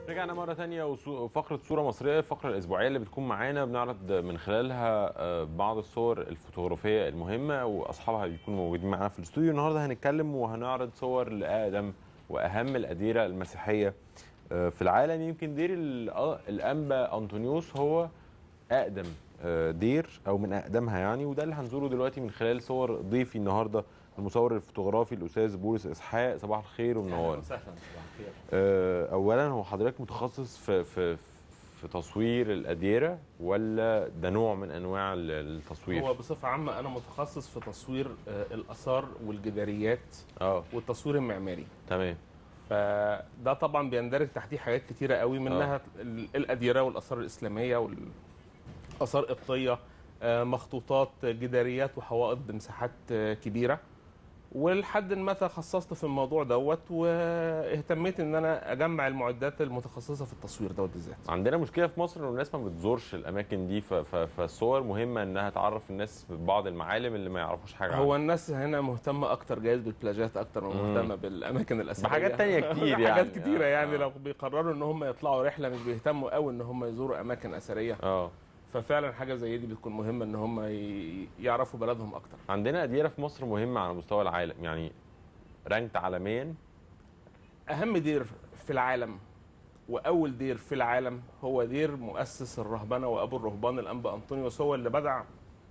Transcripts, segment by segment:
رجعنا مرة تانية وفقرة صورة مصرية الفقرة الأسبوعية اللي بتكون معانا بنعرض من خلالها آه، بعض الصور الفوتوغرافية المهمة وأصحابها بيكونوا موجودين معانا في الاستوديو النهاردة هنتكلم وهنعرض صور لأقدم وأهم الأديرة المسيحية آه، في العالم يمكن دير ال- آه، الأنبا أنطونيوس هو أقدم آه، دير أو من أقدمها يعني وده اللي هنزوره دلوقتي من خلال صور ضيفي النهاردة المصور الفوتوغرافي الأستاذ بولس إسحاق صباح الخير ومنور وسهلا صباح الخير آه، اولا هو حضرتك متخصص في في في تصوير الاديره ولا ده نوع من انواع ال- التصوير هو بصفه عامه انا متخصص في تصوير آه، الاثار والجداريات اه والتصوير المعماري تمام فده طبعا بيندرج تحتيه حاجات كتيره قوي منها ال- الاديره والاثار الاسلاميه والاثار قبطيه آه، مخطوطات جداريات وحوائط بمساحات آه، كبيره ولحد ما تخصصت في الموضوع دوت واهتميت ان انا اجمع المعدات المتخصصه في التصوير دوت بالذات عندنا مشكله في مصر ان الناس ما بتزورش الاماكن دي ف- ف- فالصور مهمه انها تعرف الناس ببعض المعالم اللي ما يعرفوش حاجه هو عنها الناس هنا مهتمه اكتر جايز بالبلاجات اكتر ما مم. مهتمه بالاماكن الاثريه بحاجات تانية كتير يعني. حاجات كتيره آه، يعني آه. لو بيقرروا ان هم يطلعوا رحله مش بيهتموا قوي ان هم يزوروا اماكن اثريه اه ففعلا حاجه زي دي بتكون مهمه ان هم ي- يعرفوا بلدهم اكتر عندنا اديره في مصر مهمه على مستوى العالم يعني رانكت عالميا اهم دير في العالم واول دير في العالم هو دير مؤسس الرهبنه وابو الرهبان الانبا انطونيوس هو اللي بدع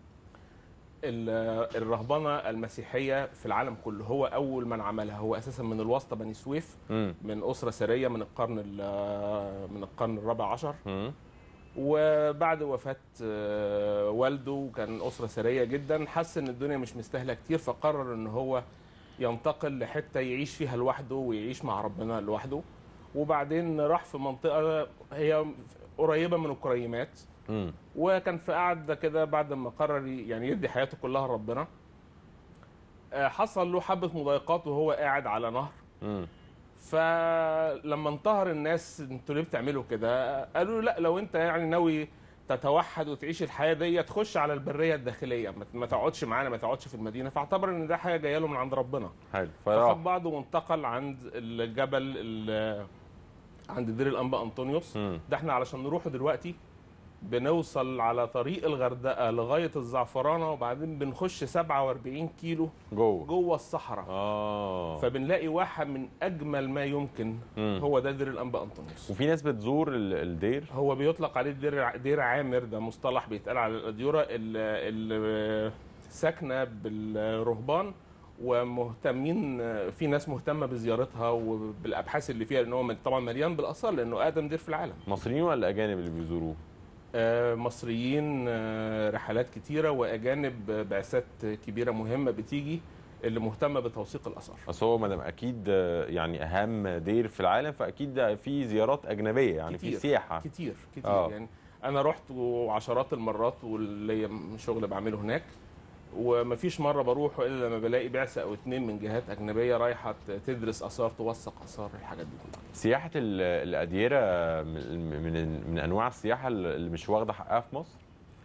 ال- الرهبنه المسيحيه في العالم كله هو اول من عملها هو اساسا من الواسطه بني سويف امم من اسره سريه من القرن ال- من القرن الرابع عشر امم وبعد وفاه آه، والده كان اسره سريه جدا حس ان الدنيا مش مستاهله كتير فقرر ان هو ينتقل لحته يعيش فيها لوحده ويعيش مع ربنا لوحده وبعدين راح في منطقه هي قريبه من الكريمات امم وكان في قعده كده بعد ما قرر يعني يدي حياته كلها لربنا آه، حصل له حبه مضايقات وهو قاعد على نهر امم فلما انتهر الناس انتوا ليه بتعملوا كده قالوا له لا لو انت يعني ناوي تتوحد وتعيش الحياه دي تخش على البريه الداخليه ما- ما تقعدش معانا ما تقعدش في المدينه فاعتبر ان ده حاجه جايه له من عند ربنا حلو فخد فراح بعضه وانتقل عند الجبل ال- عند دير الانبا انطونيوس امم ده احنا علشان نروحه دلوقتي بنوصل على طريق الغردقه لغايه الزعفرانه وبعدين بنخش 47 كيلو جوه جوه الصحراء اه فبنلاقي واحد من اجمل ما يمكن مم. هو ده دير الانبا انطونيوس وفي ناس بتزور ال- الدير هو بيطلق عليه دير دير عامر ده مصطلح بيتقال على الاديره اللي ساكنه بالرهبان ومهتمين في ناس مهتمه بزيارتها وبالابحاث اللي فيها لان هو من- طبعا مليان بالاثار لانه اقدم دير في العالم مصريين ولا اجانب اللي بيزوروه آه، مصريين آه، رحلات كتيره واجانب آه، بعثات كبيره مهمه بتيجي اللي مهتمه بتوثيق الاثار اصل هو مادام اكيد آه، يعني اهم دير في العالم فاكيد ده في زيارات اجنبيه يعني في كتير. سياحه كتير كتير آه. آه. يعني انا رحت عشرات المرات واللي شغل بعمله هناك ومفيش مره بروح الا لما بلاقي بعثه او اتنين من جهات اجنبيه رايحه تدرس اثار توثق اثار الحاجات دي كلها سياحه ال- الاديره من من من انواع السياحه اللي مش واخده حقها في مصر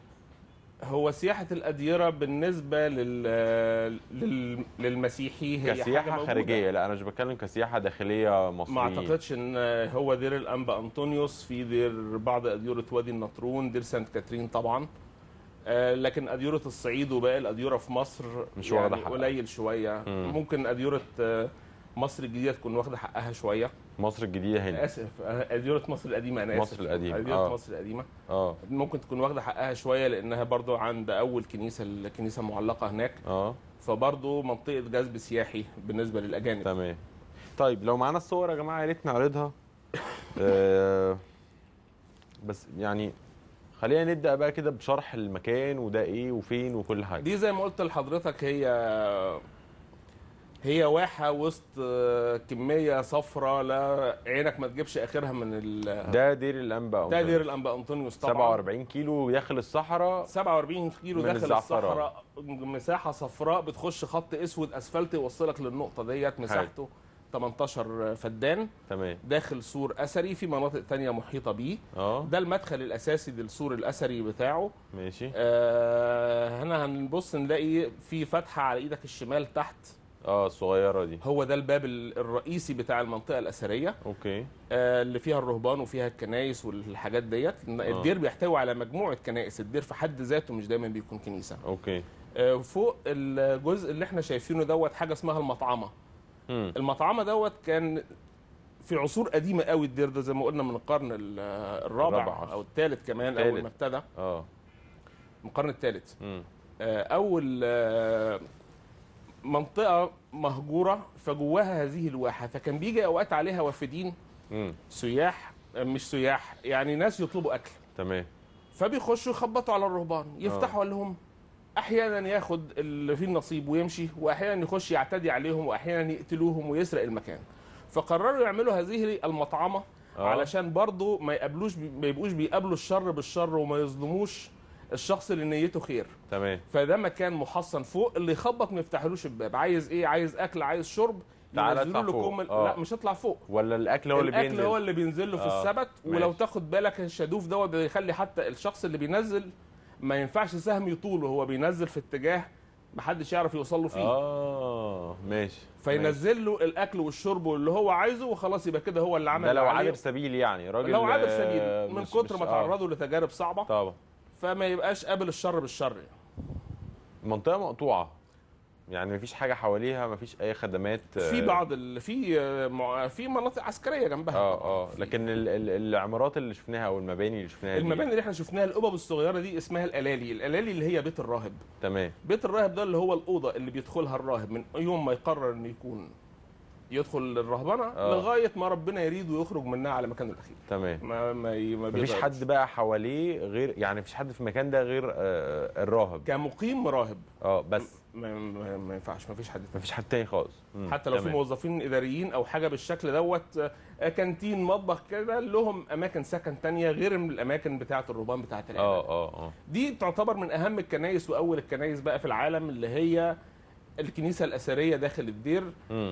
هو سياحه الاديره بالنسبه لل... لل... للمسيحي هي حاجة كسياحه موجودة. خارجيه لا انا مش بتكلم كسياحه داخليه مصريين ما اعتقدش ان هو دير الانبا انطونيوس في دير بعض اديره وادي النطرون دير سانت كاترين طبعا آه، لكن اديره الصعيد وباقي الاديره في مصر مش يعني واخدة حقها. قليل شويه مم. ممكن اديره آه، مصر الجديده تكون واخده حقها شويه مصر الجديده هنا اسف آه، اديره مصر القديمه انا اسف مصر القديمة، اديره آه. مصر القديمه اه ممكن تكون واخده حقها شويه لانها برضو عند اول كنيسه الكنيسه معلقه هناك اه فبرضو منطقه جذب سياحي بالنسبه للاجانب تمام طيب لو معانا الصور يا جماعه يا ريت نعرضها آه بس يعني خلينا نبدا بقى كده بشرح المكان وده ايه وفين وكل حاجه دي زي ما قلت لحضرتك هي هي واحه وسط آه، كميه صفرة لا عينك ما تجيبش اخرها من ال ده دير الانبا ده دير الانبا انطونيوس طبعا 47 كيلو داخل الصحراء 47 كيلو من داخل الزعفران. الصحراء مساحه صفراء بتخش خط اسود اسفلت يوصلك للنقطه ديت مساحته 18 فدان تمام داخل سور اثري في مناطق تانية محيطه بيه اه ده المدخل الاساسي للسور الاثري بتاعه ماشي آه هنا هنبص نلاقي في فتحه على ايدك الشمال تحت اه الصغيره دي هو ده الباب ال- الرئيسي بتاع المنطقه الاثريه اوكي آه، اللي فيها الرهبان وفيها الكنائس والحاجات ديت الدير بيحتوي على مجموعه كنائس الدير في حد ذاته مش دايما بيكون كنيسه اوكي آه، فوق الجزء اللي احنا شايفينه دوت حاجه اسمها المطعمه امم المطعمه دوت كان في عصور قديمه قوي الدير ده زي ما قلنا من القرن ال- الرابع الرابع. او الثالث كمان اول الثالث. ما ابتدى اه من القرن الثالث امم اول آه، منطقه مهجوره فجواها هذه الواحه فكان بيجي اوقات عليها وافدين امم سياح آه، مش سياح يعني ناس يطلبوا اكل تمام فبيخشوا يخبطوا على الرهبان يفتحوا لهم احيانا ياخد اللي فيه النصيب ويمشي واحيانا يخش يعتدي عليهم واحيانا يقتلوهم ويسرق المكان فقرروا يعملوا هذه المطعمه آه. علشان برضو ما يقابلوش ما يبقوش بيقابلوا الشر بالشر وما يظلموش الشخص اللي نيته خير تمام فده مكان محصن فوق اللي يخبط ما يفتحلوش الباب عايز ايه عايز اكل عايز شرب تعالى ينزلوا اطلع له فوق. كم ال- آه. لا مش هطلع فوق ولا الاكل هو اللي الاكل بينزل هو اللي بينزل له في آه، السبت ولو ماشي. تاخد بالك الشادوف دوت بيخلي حتى الشخص اللي بينزل ما ينفعش سهم يطوله هو بينزل في اتجاه محدش يعرف يوصل له فيه اه ماشي فينزل له الاكل والشرب واللي هو عايزه وخلاص يبقى كده هو اللي عمل ده لو اللي عليه. عابر سبيل يعني راجل لو عابر آه، سبيل من مش- كتر مش- ما آه، تعرضوا لتجارب صعبه طبعا فما يبقاش قابل الشر بالشر يعني. منطقه مقطوعه يعني مفيش حاجه حواليها مفيش اي خدمات في آه، بعض ال... في آه، مع- في مناطق عسكريه جنبها اه اه لكن ال ال العمارات اللي شفناها او المباني اللي شفناها دي- المباني اللي احنا شفناها القبب الصغيره دي اسمها الالالي الالالي اللي هي بيت الراهب تمام بيت الراهب ده اللي هو الاوضه اللي بيدخلها الراهب من يوم ما يقرر انه يكون يدخل الرهبنه آه. لغايه ما ربنا يريد ويخرج منها على مكانه الاخير تمام ما ما, ي- ما مفيش بيتغيرش. حد بقى حواليه غير يعني مفيش حد في المكان ده غير آه الراهب كمقيم راهب اه بس ما, ما, ما ينفعش ما فيش حد تاني. مفيش حد تاني خالص مم، حتى لو في تمام. موظفين اداريين او حاجه بالشكل دوت آه، كانتين مطبخ كده لهم اماكن سكن تانية غير من الاماكن بتاعه الرهبان بتاعه العباده اه اه اه دي تعتبر من اهم الكنائس واول الكنائس بقى في العالم اللي هي الكنيسه الاثريه داخل الدير مم.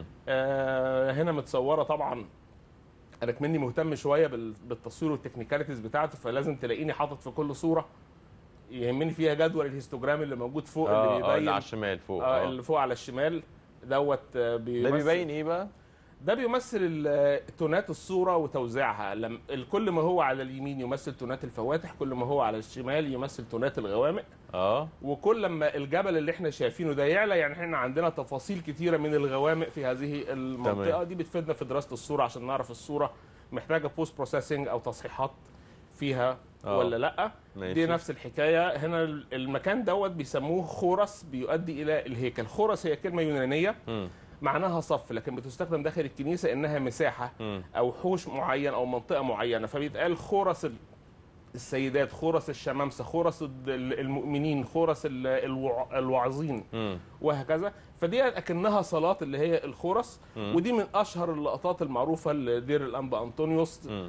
آه هنا متصوره طبعا انا كمني مهتم شويه بال- بالتصوير والتكنيكاليتيز بتاعته فلازم تلاقيني حاطط في كل صوره يهمني فيها جدول الهيستوجرام اللي موجود فوق اه اللي اه اللي بيبين على الشمال فوق آه اه اللي فوق على الشمال دوت آه، ده بيمثل بيبين ايه بقى؟ ده بيمثل ال- تونات الصوره وتوزيعها لم كل ما هو على اليمين يمثل تونات الفواتح كل ما هو على الشمال يمثل تونات الغوامق اه وكل لما الجبل اللي احنا شايفينه ده يعلى يعني احنا عندنا تفاصيل كتيره من الغوامق في هذه المنطقه تمام. دي بتفيدنا في دراسه الصوره عشان نعرف الصوره محتاجه بوست بروسيسنج او تصحيحات فيها آه. ولا لا ماشي دي نفس الحكايه هنا المكان دوت بيسموه خورس بيؤدي الى الهيكل خورس هي كلمه يونانيه مم. معناها صف لكن بتستخدم داخل الكنيسه انها مساحه مم. او حوش معين او منطقه معينه فبيتقال خورس ال- السيدات خورس الشمامسه خورس ال- المؤمنين خورس ال- الوع- الواعظين مم. وهكذا فدي اكنها صلاه اللي هي الخورس مم. ودي من اشهر اللقطات المعروفه لدير الانبا انطونيوس مم.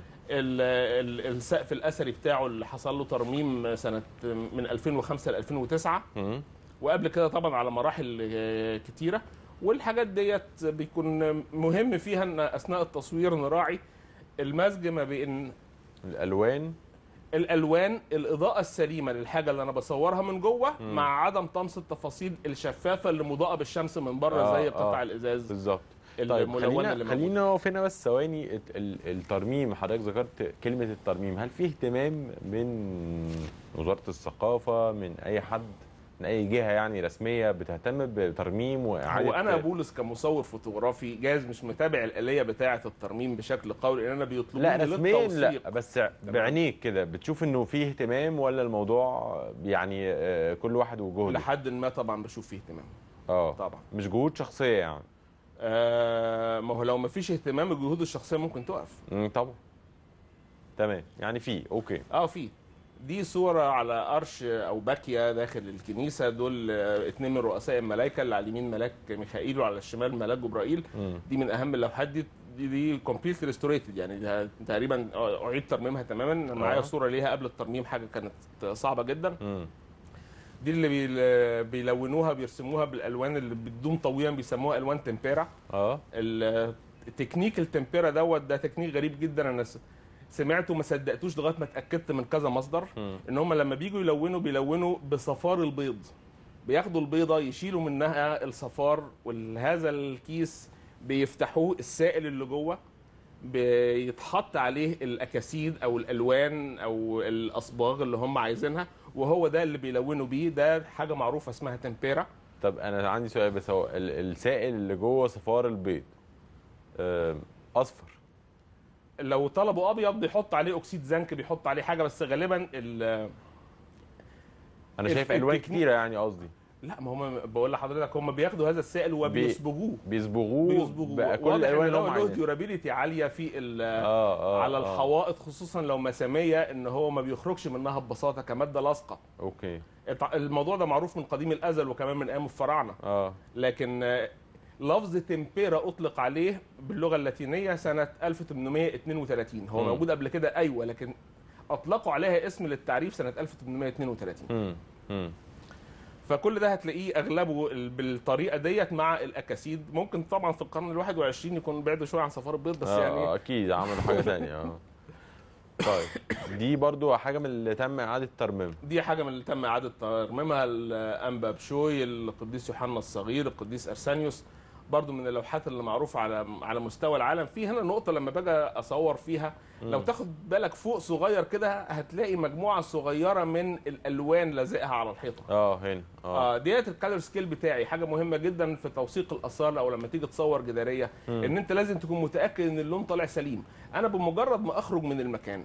ال- ال- السقف الاثري بتاعه اللي حصل له ترميم سنه من 2005 ل 2009 مم. وقبل كده طبعا على مراحل آه، كتيره والحاجات ديت بيكون مهم فيها ان اثناء التصوير نراعي المزج ما بين الالوان الالوان الاضاءه السليمه للحاجه اللي انا بصورها من جوه مم. مع عدم طمس التفاصيل الشفافه اللي مضاءه بالشمس من بره آه، زي آه. قطع الازاز بالظبط طيب الملونه خلينا اللي موجودة. خلينا نقف هنا بس ثواني الت- ال- الترميم حضرتك ذكرت كلمه الترميم هل في اهتمام من وزاره الثقافه من اي حد من اي جهه يعني رسميه بتهتم بترميم واعاده هو انا بولس كمصور فوتوغرافي جايز مش متابع الاليه بتاعه الترميم بشكل قوي لان انا بيطلبوني لا رسميا للتوثيق. لا بس بعينيك كده بتشوف انه في اهتمام ولا الموضوع يعني آه، كل واحد وجهده لحد ما طبعا بشوف فيه اهتمام اه طبعا مش جهود شخصيه يعني آه ما هو لو ما فيش اهتمام الجهود الشخصيه ممكن تقف مم، طبعا تمام يعني في اوكي اه في دي صورة على قرش أو باكية داخل الكنيسة دول آه، اتنين من رؤساء الملائكة اللي على اليمين ملاك ميخائيل وعلى الشمال ملاك جبرائيل مم. دي من أهم اللوحات دي دي, دي كومبليت ريستوريتد يعني ده تقريبا أعيد ترميمها تماما أنا معايا آه. صورة ليها قبل الترميم حاجة كانت صعبة جدا مم. دي اللي بيل- بيلونوها بيرسموها بالألوان اللي بدون طويا بيسموها ألوان تمبيرا اه ال- التكنيك التمبيرا دوت ده تكنيك غريب جدا انا س- سمعته ما صدقتوش لغايه ما اتاكدت من كذا مصدر مم. ان هم لما بيجوا يلونوا بيلونوا بصفار البيض بياخدوا البيضه يشيلوا منها الصفار وهذا الكيس بيفتحوه السائل اللي جوه بيتحط عليه الاكاسيد او الالوان او الاصباغ اللي هم عايزينها وهو ده اللي بيلونوا بيه ده حاجه معروفه اسمها تمبيرا طب انا عندي سؤال بس هو ال- السائل اللي جوه صفار البيض آم، اصفر لو طلبوا ابيض بيحط عليه اكسيد زنك بيحط عليه حاجه بس غالبا ال انا ال- شايف الوان التكنيك- كتيره يعني قصدي لا ما هم بقول لحضرتك هم بياخدوا هذا السائل وبيصبغوه بيصبغوه بيصبغوه بقى كل واضح الالوان ان اللي هم هو له عايزينها. ديورابيلتي عاليه في ال- اه اه على آه. الحوائط خصوصا لو مساميه ان هو ما بيخرجش منها ببساطه كماده لاصقه اوكي التع- الموضوع ده معروف من قديم الازل وكمان من ايام الفراعنه اه لكن آه، لفظ تمبيرا اطلق عليه باللغه اللاتينيه سنه 1832 هو مم. موجود قبل كده ايوه لكن اطلقوا عليها اسم للتعريف سنه 1832 امم امم فكل ده هتلاقيه اغلبه ال- بالطريقه ديت مع الاكاسيد ممكن طبعا في القرن ال 21 يكون بعدوا شويه عن صفار البيض بس آه يعني آه اكيد عملوا حاجه ثانيه اه طيب دي برضو حاجه من اللي تم اعاده ترميمها دي حاجه من اللي تم اعاده ترميمها الانبا بشوي القديس يوحنا الصغير القديس ارسانيوس برضو من اللوحات اللي معروفه على على مستوى العالم في هنا نقطه لما باجي اصور فيها لو تاخد بالك فوق صغير كده هتلاقي مجموعه صغيره من الالوان لازقها على الحيطه اه هنا اه اه ديت الكالر سكيل بتاعي حاجه مهمه جدا في توثيق الاثار او لما تيجي تصور جداريه مم. ان انت لازم تكون متاكد ان اللون طالع سليم انا بمجرد ما اخرج من المكان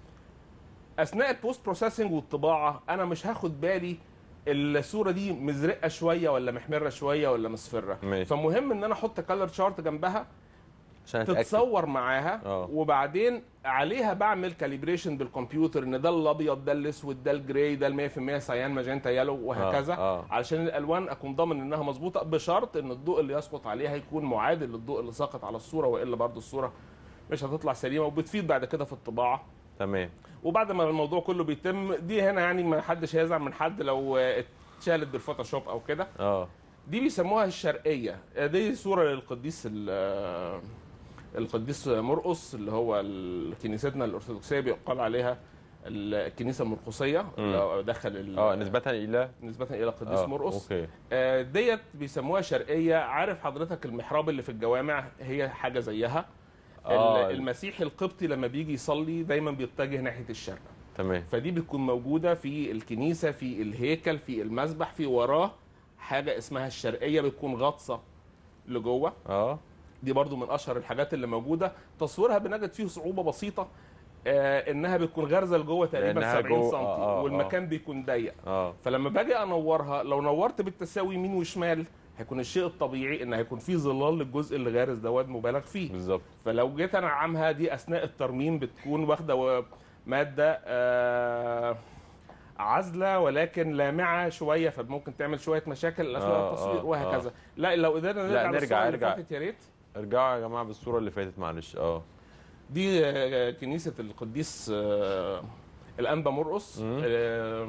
اثناء البوست بروسيسنج والطباعه انا مش هاخد بالي الصوره دي مزرقه شويه ولا محمره شويه ولا مصفره ماشي. فمهم ان انا احط كالر شارت جنبها عشان اتاكد تتصور معاها آه. وبعدين عليها بعمل كاليبريشن بالكمبيوتر ان ده الابيض ده الاسود ده الجراي ده ال 100% سيان ماجنتا يالو وهكذا آه، آه. علشان الالوان اكون ضامن انها مظبوطه بشرط ان الضوء اللي يسقط عليها يكون معادل للضوء اللي ساقط على الصوره والا برضو الصوره مش هتطلع سليمه وبتفيد بعد كده في الطباعه تمام وبعد ما الموضوع كله بيتم دي هنا يعني ما حدش هيزعل من حد لو آه، اتشالت بالفوتوشوب او كده اه دي بيسموها الشرقيه دي صوره للقديس ال- آه، القديس مرقس اللي هو ال- كنيستنا الارثوذكسيه بيقال عليها الكنيسه المرقسيه اللي هو دخل ال- اه نسبه الى نسبه الى القديس آه. مرقس اوكي آه، ديت بيسموها شرقيه عارف حضرتك المحراب اللي في الجوامع هي حاجه زيها آه. ال- المسيحي القبطي لما بيجي يصلي دايما بيتجه ناحيه الشرق تمام فدي بتكون موجوده في الكنيسه في الهيكل في المسبح في وراه حاجه اسمها الشرقيه بتكون غطسه لجوه اه دي برضو من اشهر الحاجات اللي موجوده تصويرها بنجد فيه صعوبه بسيطه آه انها بتكون غارزه لجوه تقريبا لأنها 70 جوه- سم آه، آه، والمكان بيكون ضيق اه فلما باجي انورها لو نورت بالتساوي يمين وشمال هيكون الشيء الطبيعي ان هيكون في ظلال للجزء اللي غارز دوت مبالغ فيه بالظبط فلو جيت انعمها دي اثناء الترميم بتكون واخده و- ماده آه عازله ولكن لامعه شويه فممكن تعمل شويه مشاكل اثناء آه، التصوير آه، وهكذا لا لو قدرنا لا، نرجع نرجع- للصورة اللي ارجع. فاتت يا ريت ارجعوا يا جماعه بالصوره اللي فاتت معلش اه دي آه، كنيسه القديس آه، الانبا مرقس مم. آه،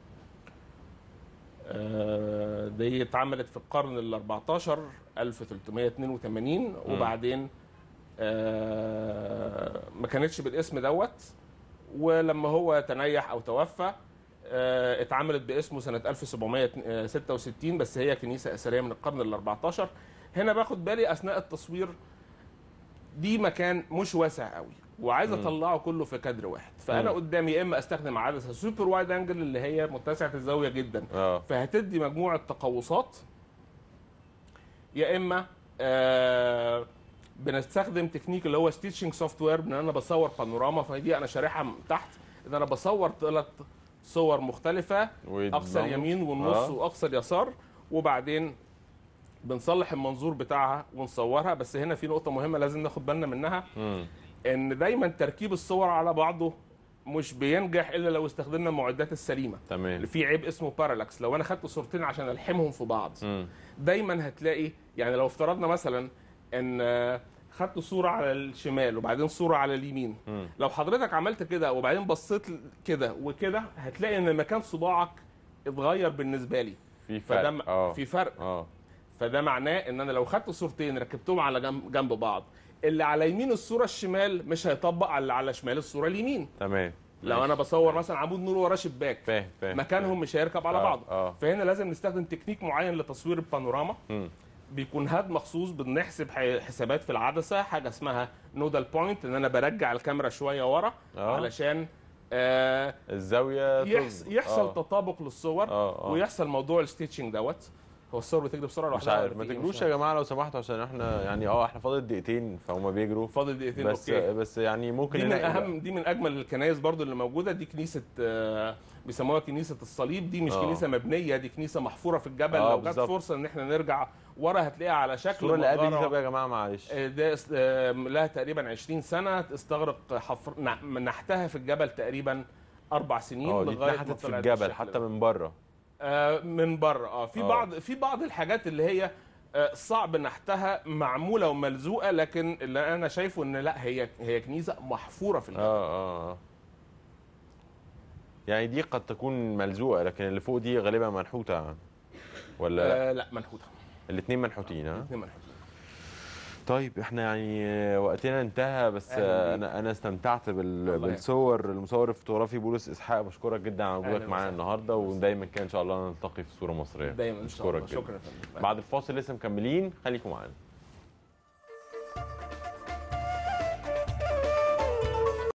آه، دي اتعملت في القرن ال 14 1382 وبعدين آه، ما كانتش بالاسم دوت ولما هو تنيح او توفى آه، اتعملت باسمه سنه 1766 بس هي كنيسه اثريه من القرن ال 14 هنا باخد بالي اثناء التصوير دي مكان مش واسع قوي وعايز مم. اطلعه كله في كادر واحد فانا مم. قدامي يا اما استخدم عدسه سوبر وايد انجل اللي هي متسعه الزاويه جدا اه فهتدي مجموعه تقوسات يا اما آه بنستخدم تكنيك اللي هو ستيتشنج سوفت وير ان انا بصور بانوراما فدي انا شارحها من تحت ان انا بصور ثلاث صور مختلفه اقصى اليمين والنص آه. واقصى اليسار وبعدين بنصلح المنظور بتاعها ونصورها بس هنا في نقطه مهمه لازم ناخد بالنا منها امم ان دايما تركيب الصور على بعضه مش بينجح الا لو استخدمنا المعدات السليمه تمام في عيب اسمه بارالاكس لو انا خدت صورتين عشان الحمهم في بعض امم دايما هتلاقي يعني لو افترضنا مثلا ان آه، خدت صوره على الشمال وبعدين صوره على اليمين امم لو حضرتك عملت كده وبعدين بصيت كده وكده هتلاقي ان مكان صباعك اتغير بالنسبه لي في فرق فده م- اه في فرق اه فده معناه ان انا لو خدت صورتين ركبتهم على جنب, جنب بعض اللي على يمين الصوره الشمال مش هيطبق على اللي على شمال الصوره اليمين تمام لو ماشي. انا بصور مثلا عمود نور وراه شباك فاهم فاهم مكانهم مش هيركب على آه، بعض اه فهنا لازم نستخدم تكنيك معين لتصوير البانوراما مم. بيكون هاد مخصوص بنحسب ح- حسابات في العدسه حاجه اسمها نودال بوينت ان انا برجع الكاميرا شويه ورا اه علشان آه الزاويه يحس تظبط. يحصل آه. تطابق للصور اه اه ويحصل موضوع الستيتشنج دوت هو الصور بتجري بسرعه مش لوحدها عارف ولا ما في إيه؟ تجروش مش يا جماعه لو سمحتوا عشان احنا يعني اه احنا فاضل دقيقتين فهم بيجروا فاضل دقيقتين بس اوكي بس يعني ممكن دي من نلاقي بقى. اهم دي من اجمل الكنائس برضو اللي موجوده دي كنيسه آه، بيسموها كنيسه الصليب دي مش آه. كنيسه مبنيه دي كنيسه محفوره في الجبل آه، لو جت بالظبط. فرصه ان احنا نرجع ورا هتلاقيها على شكل الصوره اللي قبل دي مجرة. طب يا جماعه معلش آه، ده است- آه، لها تقريبا 20 سنه استغرق حفر نح- نحتها في الجبل تقريبا اربع سنين اه دي لغايه ما اتنحتت في طلعت الجبل بالشكل حتى ده. من بره آه، من بره اه في آه. بعض في بعض الحاجات اللي هي آه، صعب نحتها معموله وملزوقه لكن اللي انا شايفه ان لا هي هي كنيسه محفوره في الجبل اه اه اه يعني دي قد تكون ملزوقه لكن اللي فوق دي غالبا منحوته ولا لا آه لا منحوته الاثنين منحوتين ها الاثنين منحوتين طيب احنا يعني آه، وقتنا انتهى بس أهلاً آه، بيك. انا انا استمتعت بال... الله بالصور المصور الفوتوغرافي بولس اسحاق بشكرك جدا على وجودك أهلاً معانا وسهلاً. النهارده ودايما كده ان شاء الله نلتقي في صوره مصريه دايما ان شاء الله بشكرك جدا. شكرا يا فندم بعد الفاصل لسه مكملين خليكم معانا